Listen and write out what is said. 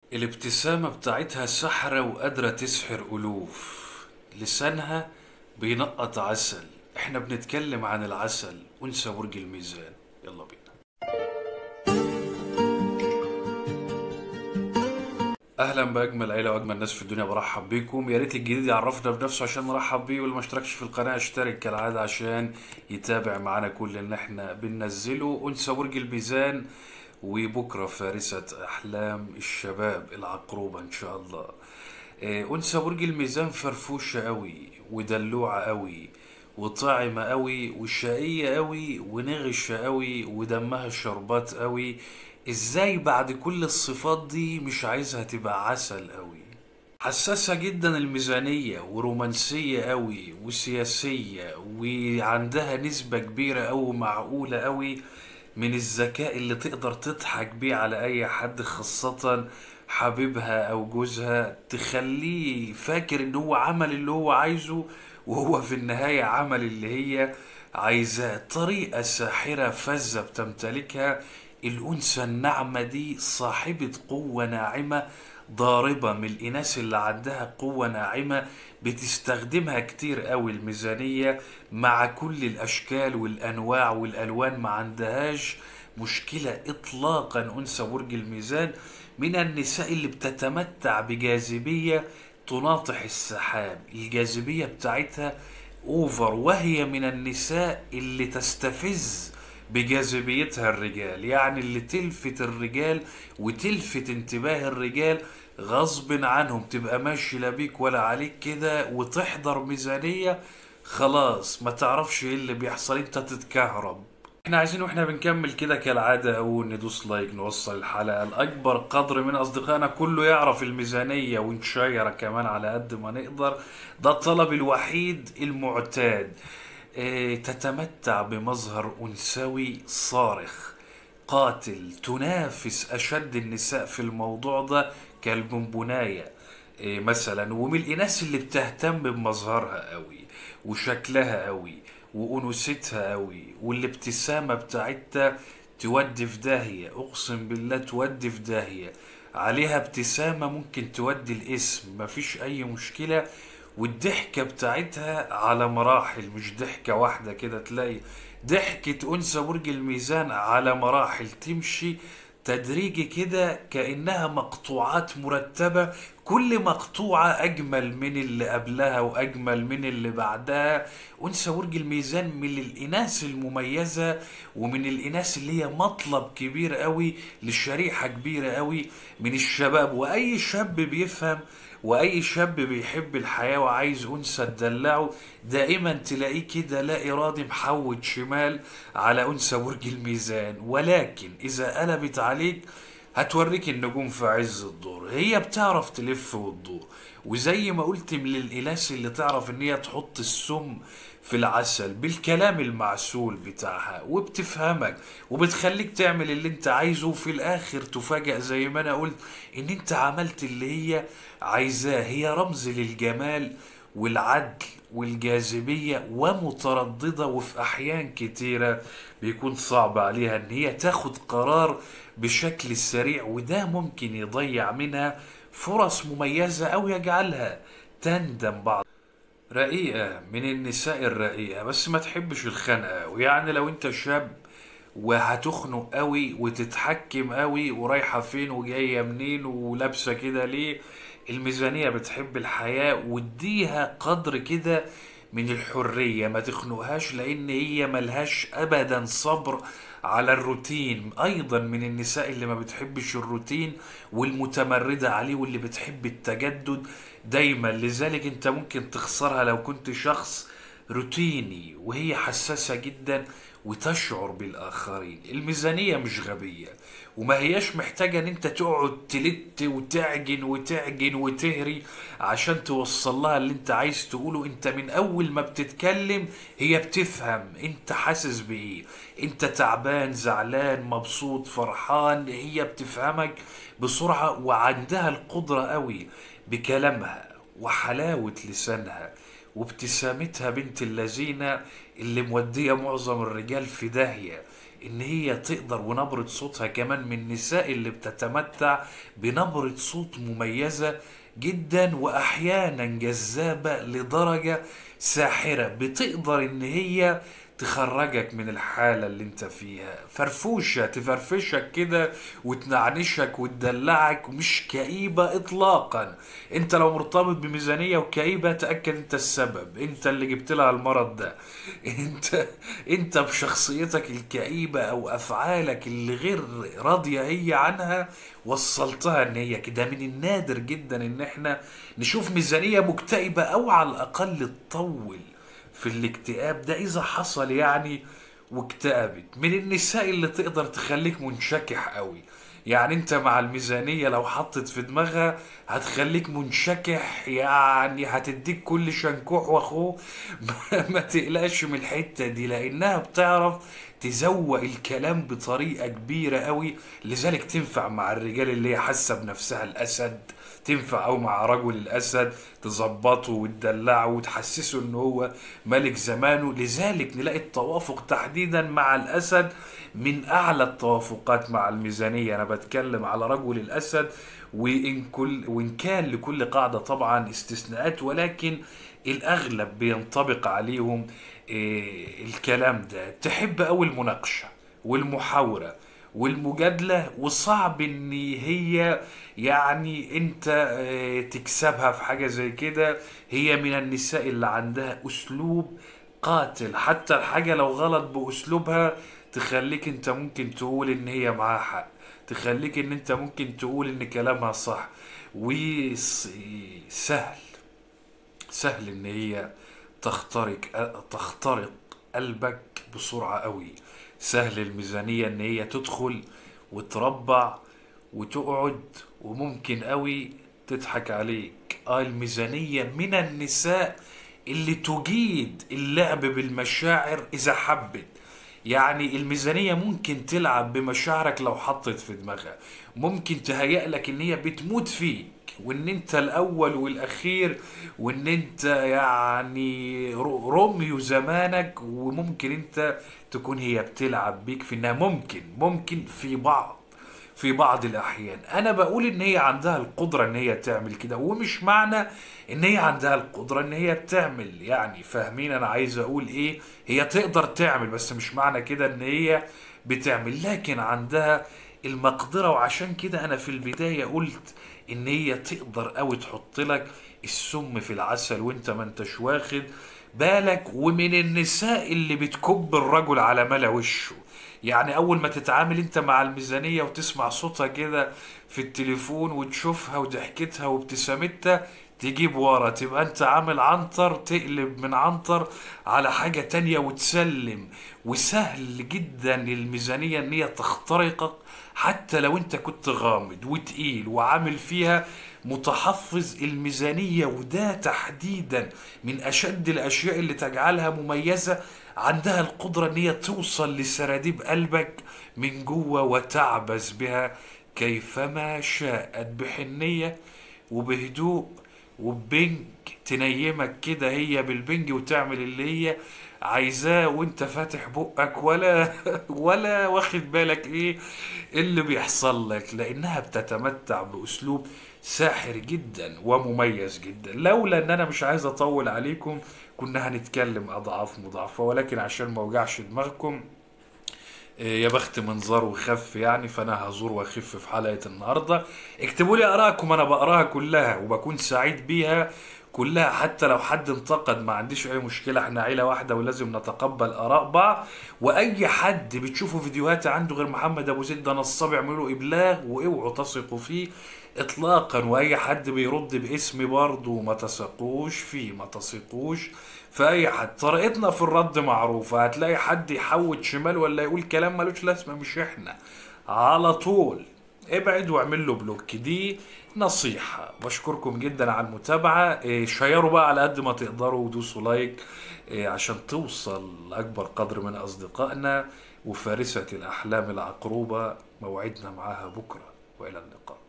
الابتسامة بتاعتها سحرة وقادرة تسحر ألوف لسانها بينقط عسل احنا بنتكلم عن العسل أنثى برج الميزان يلا بينا اهلا باجمل عيله واجمل ناس في الدنيا برحب بيكم يا ريت الجديد يعرفنا بنفسه عشان نرحب بيه واللي ما اشتركش في القناه اشترك كالعاده عشان يتابع معانا كل اللي احنا بننزله انثى برج الميزان وبكره فارسه احلام الشباب العقروبه ان شاء الله آه، انثى برج الميزان فرفوشه قوي ودلوعه قوي وطاعمه قوي وشقيه قوي ونغشه قوي ودمها شربات قوي ازاي بعد كل الصفات دي مش عايزها تبقى عسل قوي حساسة جدا الميزانية ورومانسية قوي وسياسية وعندها نسبة كبيرة أو معقولة قوي من الذكاء اللي تقدر تضحك بيه على أي حد خاصة حبيبها أو جوزها تخليه فاكر إن هو عمل اللي هو عايزه وهو في النهاية عمل اللي هي عايزاه طريقة ساحرة فذة بتمتلكها الأنثى الناعمة دي صاحبة قوة ناعمة ضاربة من الإناث اللي عندها قوة ناعمة بتستخدمها كتير قوي الميزانية مع كل الأشكال والأنواع والألوان ما عندهاش مشكلة إطلاقا أنثى برج الميزان من النساء اللي بتتمتع بجاذبية تناطح السحاب الجاذبية بتاعتها أوفر وهي من النساء اللي تستفز بجاذبيتها الرجال يعني اللي تلفت الرجال وتلفت انتباه الرجال غصب عنهم تبقى ماشي لا بيك ولا عليك كده وتحضر ميزانية خلاص ما تعرفش ايه اللي بيحصل انت تتكهرب احنا عايزين واحنا بنكمل كده كالعادة اول ندوس لايك نوصل الحلقة لأكبر قدر من أصدقائنا كله يعرف الميزانية ونشير كمان على قد ما نقدر ده الطلب الوحيد المعتاد آه، تتمتع بمظهر أنثوي صارخ قاتل تنافس أشد النساء في الموضوع ده كالبونبوناية آه، مثلا ومن الإناث اللي بتهتم بمظهرها قوي وشكلها قوي وأنوثتها قوي والابتسامة بتاعتها تودي في داهية أقسم بالله تودي في داهية عليها ابتسامة ممكن تودي الاسم مفيش أي مشكلة والضحكة بتاعتها على مراحل مش ضحكة واحدة كده تلاقي ضحكة أنثى برج الميزان على مراحل تمشي تدريجي كده كأنها مقطوعات مرتبة كل مقطوعة أجمل من اللي قبلها وأجمل من اللي بعدها أنثى برج الميزان من الإناث المميزة ومن الإناث اللي هي مطلب كبير قوي لشريحة كبيرة قوي من الشباب وأي شاب بيفهم واي شاب بيحب الحياه وعايز انثى تدلعه دائما تلاقيه كده لا ارادي محود شمال على انثى برج الميزان ولكن اذا قلبت عليك هتوريك النجوم في عز الدور هي بتعرف تلف وتدور وزي ما قلت من الإناث اللي تعرف ان هي تحط السم في العسل بالكلام المعسول بتاعها وبتفهمك وبتخليك تعمل اللي انت عايزه وفي الاخر تفاجأ زي ما انا قلت ان انت عملت اللي هي عايزاه هي رمز للجمال والعدل والجاذبية ومترددة وفي أحيان كتيرة بيكون صعب عليها إن هي تاخد قرار بشكل سريع وده ممكن يضيع منها فرص مميزة أو يجعلها تندم بعض رقيقة من النساء الرقيقة بس ما تحبش الخنقة ويعني لو انت شاب وهتخنق قوي وتتحكم قوي ورايحة فين وجاية منين ولابسة كده ليه الميزانية بتحب الحياة واديها قدر كده من الحرية ما تخنقهاش لان هي ملهاش ابدا صبر على الروتين ايضا من النساء اللي ما بتحبش الروتين والمتمردة عليه واللي بتحب التجدد دايما لذلك انت ممكن تخسرها لو كنت شخص روتيني وهي حساسة جدا وتشعر بالآخرين الميزانية مش غبية وما هياش محتاجة ان انت تقعد تلت وتعجن وتعجن وتهري عشان توصل لها اللي انت عايز تقوله انت من اول ما بتتكلم هي بتفهم انت حاسس بايه انت تعبان زعلان مبسوط فرحان هي بتفهمك بسرعة وعندها القدرة قوي بكلامها وحلاوة لسانها وابتسامتها بنت اللذينة اللي مودية معظم الرجال في داهية ان هي تقدر ونبرة صوتها كمان من النساء اللي بتتمتع بنبرة صوت مميزة جدا واحيانا جذابة لدرجة ساحرة بتقدر ان هي تخرجك من الحالة اللي انت فيها فرفوشة تفرفشك كده وتنعنشك وتدلعك ومش كئيبة اطلاقا انت لو مرتبط بميزانية وكئيبة تأكد انت السبب انت اللي جبت لها المرض ده انت انت بشخصيتك الكئيبة او افعالك اللي غير راضية هي عنها وصلتها ان هي كده من النادر جدا ان احنا نشوف ميزانية مكتئبة او على الاقل تطول في الاكتئاب ده اذا حصل يعني واكتئبت من النساء اللي تقدر تخليك منشكح قوي يعني انت مع الميزانية لو حطت في دماغها هتخليك منشكح يعني هتديك كل شنكوح واخوه ما تقلقش من الحتة دي لانها بتعرف تزوق الكلام بطريقة كبيرة قوي لذلك تنفع مع الرجال اللي هي حاسة بنفسها الاسد تنفع أو مع رجل الأسد تظبطه وتدلعه وتحسسه إن هو ملك زمانه لذلك نلاقي التوافق تحديدا مع الأسد من أعلى التوافقات مع الميزانية أنا بتكلم على رجل الأسد وإن, كل وإن كان لكل قاعدة طبعا استثناءات ولكن الأغلب بينطبق عليهم إيه الكلام ده تحب أوي المناقشة والمحاورة والمجادلة وصعب ان هي يعني انت آه، تكسبها في حاجة زي كده هي من النساء اللي عندها اسلوب قاتل حتى الحاجة لو غلط باسلوبها تخليك انت ممكن تقول ان هي معاها حق تخليك ان انت ممكن تقول ان كلامها صح وسهل سهل ان هي تخترق تخترق قلبك بسرعة قوي سهل الميزانية ان هي تدخل وتربع وتقعد وممكن قوي تضحك عليك اه الميزانية من النساء اللي تجيد اللعب بالمشاعر اذا حبت يعني الميزانية ممكن تلعب بمشاعرك لو حطت في دماغها ممكن تهيأ لك ان هي بتموت فيك وان انت الاول والاخير وان انت يعني روميو زمانك وممكن انت تكون هي بتلعب بيك في انها ممكن ممكن في بعض في بعض الاحيان انا بقول ان هي عندها القدره ان هي تعمل كده ومش معنى ان هي عندها القدره ان هي تعمل يعني فاهمين انا عايز اقول ايه هي تقدر تعمل بس مش معنى كده ان هي بتعمل لكن عندها المقدره وعشان كده انا في البدايه قلت ان هي تقدر قوي تحط لك السم في العسل وانت ما انتش واخد بالك ومن النساء اللي بتكب الرجل على ملا وشه يعني اول ما تتعامل انت مع الميزانية وتسمع صوتها كده في التليفون وتشوفها وضحكتها وابتسامتها تجيب ورا تبقى انت عامل عنتر تقلب من عنتر على حاجة تانية وتسلم وسهل جدا للميزانية ان هي تخترقك حتى لو انت كنت غامض وتقيل وعامل فيها متحفظ الميزانية وده تحديدا من أشد الأشياء اللي تجعلها مميزة عندها القدرة ان هي توصل لسراديب قلبك من جوه وتعبث بها كيفما شاءت بحنية وبهدوء وببنج تنيمك كده هي بالبنج وتعمل اللي هي عايزاه وانت فاتح بقك ولا ولا واخد بالك ايه اللي بيحصل لك لانها بتتمتع باسلوب ساحر جدا ومميز جدا لولا ان انا مش عايز اطول عليكم كنا هنتكلم اضعاف مضاعفه ولكن عشان ما اوجعش دماغكم يا بخت منظر وخف يعني فانا هزور واخف في حلقه النهارده اكتبوا لي ارائكم انا بقراها كلها وبكون سعيد بيها كلها حتى لو حد انتقد ما عنديش اي مشكله احنا عيله واحده ولازم نتقبل اراء بعض واي حد بتشوفوا فيديوهاتي عنده غير محمد ابو زيد ده نصاب اعملوا ابلاغ واوعوا تثقوا فيه اطلاقا واي حد بيرد باسمي برضه ما تثقوش فيه ما تثقوش في اي حد طريقتنا في الرد معروفه هتلاقي حد يحوت شمال ولا يقول كلام ملوش لازمه مش احنا على طول ابعد واعمل له بلوك دي نصيحة بشكركم جدا على المتابعة إيه شيروا بقى على قد ما تقدروا ودوسوا لايك إيه عشان توصل لأكبر قدر من أصدقائنا وفارسة الأحلام العقروبة موعدنا معاها بكرة وإلى اللقاء